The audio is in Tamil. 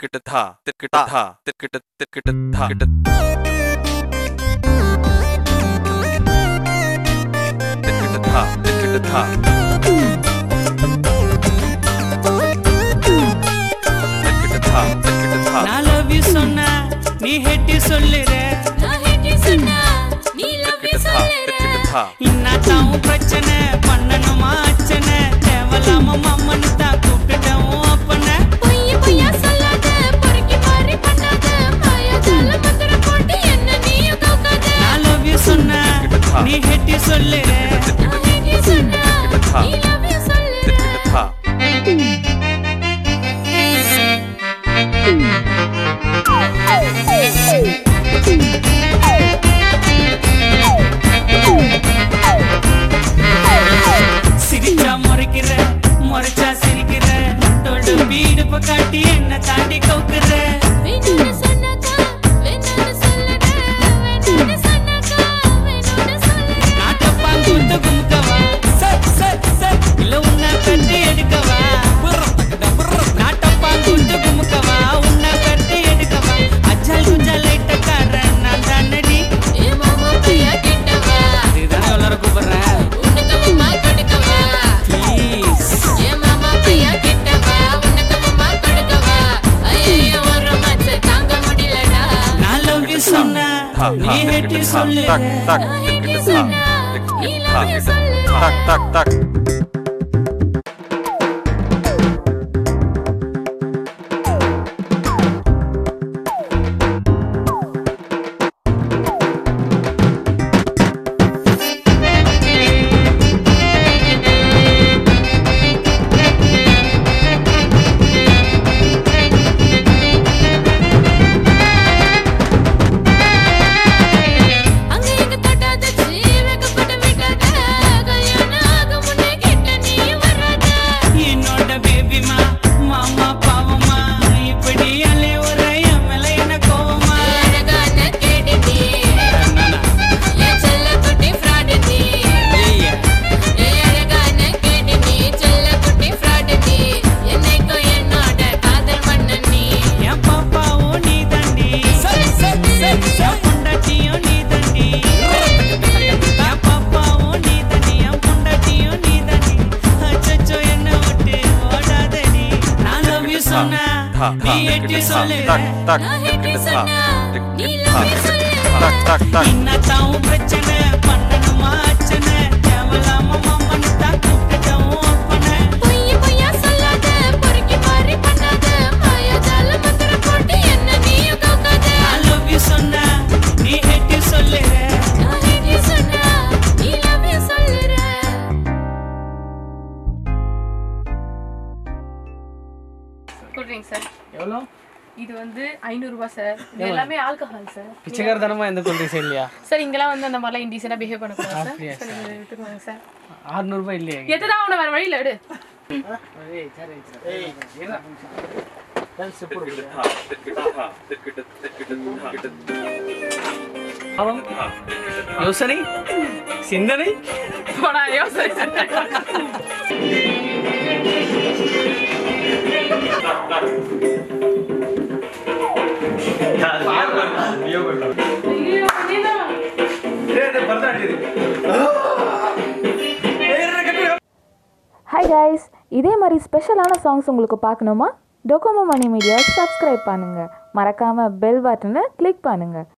திக்கிட்டு தா திக்கிட்டு தா திக்கிட்டு திக்கிட்டு தா கிட்டு திக்கிட்டு தா திக்கிட்டு தா திக்கிட்டு தா திக்கிட்டு தா நான் லவ் யூ சொன்னா நீ ஹெட்டி சொல்லுற நான் ஹெட்டி சொன்னா நீ லவ் யூ திக்கிட்டு தா சொல்லுற திக்கிட்டு தா இன்னாத்தாவும் பிரச்சனை பண்ணணுமா அச்சனை தேவலாம மம்மனு தான் கூப்பிட்டவும் அப்பனை பொய்ய பொய்யா சொல்லாத பொறுக்கி மாறி பண்ணாத மாயாஜால மந்திர போட்டு என்ன நீயும் கவுக்காத நான் லவ் யூ சொன்னா நீ ஹெட்டி சொல்லுற நான் ஹெட்டி சொன்னா நீ லவ் யூ சொல்லுற திக்கிட்டு தா சிரிச்சா முறைக்கிற முறைச்சா சிரிக்கிற தொடு வீடு காட்டி என்ன தாண்டி கவுக்குற வேணும்னு சொன்னாக்கா வேணும்னு சொல்லுற வேணும்னு சொன்னாக்கா வேணும்னு சொல்லுற நாட்டப்பா கூத்து குமுக்கவா சட் சட் சட் இல்ல உன்னை கட்டி எடுக்கவா நாட்டப்பா கூத்து குமுக்கவா உன்னை கட்டி எடுக்கவா அஜால் குஜால் லைட்டக்காரன் நான் தானடி ஏ மாமா பையா கிட்டவா இதுதானே எல்லாரும் கூப்பிடுறேன் உனக்கு அம்மா கொடுக்கவா ப்ளீஸ் ஏ மாமா பையா கிட்டவா உனக்கு அம்மா கொடுக்கவா ஐயோ ஒரு மச்ச தாங்க முடியலடா நான் லவ் யூ சொன்னா நீ ஹெட்டி சொல்லு tak tak நான் ஹெட்டி திக்கிட்டு தா சொன்னா நீ லவ் யூ சொல்லுற tak tak tak அங்க எங்க தொட்டாத சீவகப்பட்ட விட்டாத கல்யாணம் ஆகும் முன்னே கிட்ட நீ வராத என்னோட பேபிமா மாமா பாவமா இப்படி அலே ஒரு எம்எல்ஏ என்ன கோவமா அழகான கேடி நீ என் செல்ல குட்டி ஃப்ராடு நீ ஏய்யா ஏ அழகான கேடி நீ செல்ல குட்டி ஃப்ராடு நீ என்னைக்கும் என்னோட காதல் மன்ன நீ என் பாப்பாவும் நீ தண்டி என் பொண்டாட்டியும் நீ தண்டி என் பாப்பாவும் நீ தண்டி என் பொண்டாட்டியும் நீ தண்டி அச்சச்சோ என்ன விட்டு ஓடாதடி நான் லவ் யூ சொன்னா நீ எட்டி சொல்லு tak tak நான் ஹெட்டி திக்கிட்டு தா சொன்னா நீ திக்கிட்டு லவ் யூ தா சொல்லுற tak tak tak இன்னத்தாவும் பிரச்சனை பண்ணணுமா அச்சனை தேவலாம மம்மனு தான் கூப்பிட்டவும் அப்பனை பொய்ய பொய்யா சொல்லாத பொறுக்கி மாறி பண்ணாத மாயாஜால மந்திர போட்டு என்ன நீயும் கவுக்காத நான் லவ் யூ சொன்னா நீ எட்டி சொல்லுற நான் ஹெட்டி சொன்னா நீ லவ் யூ சொல்லுற கூல் ட்ரிங்க் சார் எவ்வளோ இது வந்து ஐநூறுரூவா சார் இது எல்லாமே ஆல்கஹால் சார் பிச்சைக்காரத்தனமா எந்த கொண்டு இல்லையா சார் இங்கெல்லாம் வந்து அந்த மாதிரிலாம் இன்டீசெண்டாக பிஹேவ் பண்ணக்கூடாது சார் அப்படியா சார் இதை எடுத்துக்கோங்க சார் ஆறுநூறுபா இல்லையா எதுதான் அவனை வேறு வழியில் எடு திக்கிட்டு தா திக்கிட்டு தா திக்கிட்டு திக்கிட்டு திக்கிட்டு அவன் யோசனை சிந்தனை போடா யோசனை ஐயோ நீதான் ஹாய் கைஸ் இதே மாதிரி ஸ்பெஷலான சாங்ஸ் உங்களுக்கு பார்க்கணுமா டொக்கோமோ மணி மீடியா சப்ஸ்கிரைப் பண்ணுங்கள் மறக்காமல் பெல் பட்டனை கிளிக் பண்ணுங்கள்